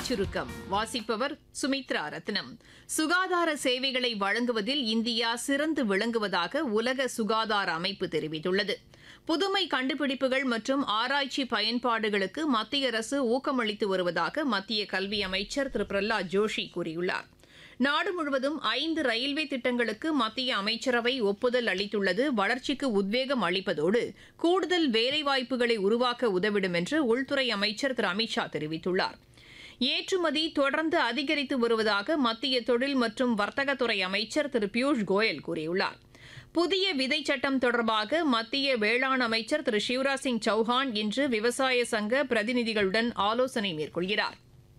சுருக்கம் வாசிப்பவர் சுமித்ரா ரத்னம் சுகாதார சேவைகளை வழங்குவதில் இந்தியா சிறந்து விளங்குவதாக உலக சுகாதார அமைப்பு தெரிவித்துள்ளது புதுமை கண்டுபிடிப்புகள் மற்றும் ஆராய்ச்சி பயன்பாடுகளுக்கு மத்திய அரசு ஊக்கமளித்து வருவதாக மத்திய கல்வி அமைச்சர் திரு பிரஹ்லாத் ஜோஷி கூறியுள்ளார் நாடு முழுவதும் ஐந்து ரயில்வே திட்டங்களுக்கு மத்திய அமைச்சரவை ஒப்புதல் அளித்துள்ளது வளர்ச்சிக்கு உத்வேகம் அளிப்பதோடு கூடுதல் வேலைவாய்ப்புகளை உருவாக்க உதவிடும் என்று உள்துறை அமைச்சர் திரு அமித்ஷா தெரிவித்துள்ளார் ஏற்றுமதி தொடர்ந்து அதிகரித்து வருவதாக மத்திய தொழில் மற்றும் வர்த்தகத்துறை அமைச்சர் திரு பியூஷ் கோயல் கூறியுள்ளார் புதிய விதை சட்டம் தொடர்பாக மத்திய வேளாண் அமைச்சர் திரு சிவராஜ் சிங் சௌஹான் இன்று விவசாய சங்க பிரதிநிதிகளுடன் ஆலோசனை மேற்கொள்கிறார்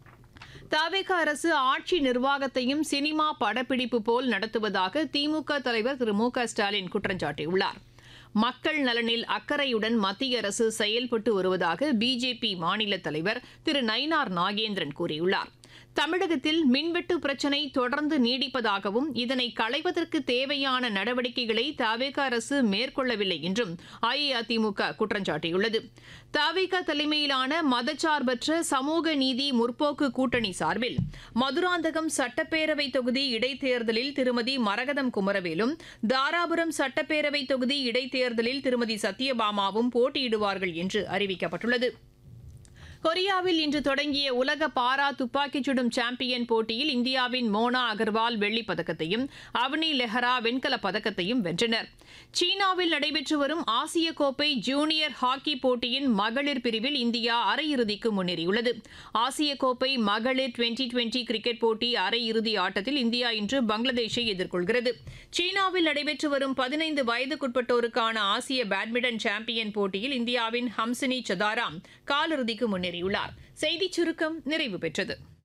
தவேக அரசு ஆட்சி நிர்வாகத்தையும் சினிமா படப்பிடிப்பு போல் நடத்துவதாக திமுக தலைவர் திரு மு க ஸ்டாலின் குற்றம் சாட்டியுள்ளார் மக்கள் நலனில் அக்கறையுடன் மத்திய அரசு செயல்பட்டு வருவதாக பிஜேபி மாநில தலைவர் திரு நயினார் நாகேந்திரன் கூறியுள்ளார் தமிழகத்தில் மின்வெட்டு பிரச்சினை தொடர்ந்து நீடிப்பதாகவும் இதனை களைவதற்கு தேவையான நடவடிக்கைகளை தவேக அரசு மேற்கொள்ளவில்லை என்றும் அஇஅதிமுக குற்றம் சாட்டியுள்ளது தவேக தலைமையிலான மதச்சார்பற்ற சமூக நீதி முற்போக்கு கூட்டணி சார்பில் மதுராந்தகம் சட்டப்பேரவை தொகுதி இடைத்தேர்தலில் திருமதி மரகதம் குமரவேலும் தாராபுரம் சட்டப்பேரவை தொகுதி இடைத்தேர்தலில் திருமதி சத்யபாமாவும் போட்டியிடுவார்கள் என்று அறிவிக்கப்பட்டுள்ளது கொரியாவில் இன்று தொடங்கிய உலக பாரா துப்பாக்கிச் சுடும் சாம்பியன் போட்டியில் இந்தியாவின் மோனா அகர்வால் வெள்ளிப் பதக்கத்தையும் அவனி லெஹரா வெண்கலப் பதக்கத்தையும் வென்றனர் சீனாவில் நடைபெற்று வரும் ஆசிய கோப்பை ஜூனியர் ஹாக்கி போட்டியின் மகளிர் பிரிவில் இந்தியா அரையிறுதிக்கு முன்னேறியுள்ளது ஆசிய கோப்பை மகளிர் டுவெண்டி டுவெண்டி கிரிக்கெட் போட்டி அரையிறுதி ஆட்டத்தில் இந்தியா இன்று பங்களாதேஷை எதிர்கொள்கிறது சீனாவில் நடைபெற்று வரும் பதினைந்து வயதுக்குட்பட்டோருக்கான ஆசிய பேட்மிண்டன் சாம்பியன் போட்டியில் இந்தியாவின் ஹம்சினி சதாராம் காலிறுதிக்கு முன்னேறியுள்ளார் செய்திச் சுருக்கம் நிறைவு பெற்றது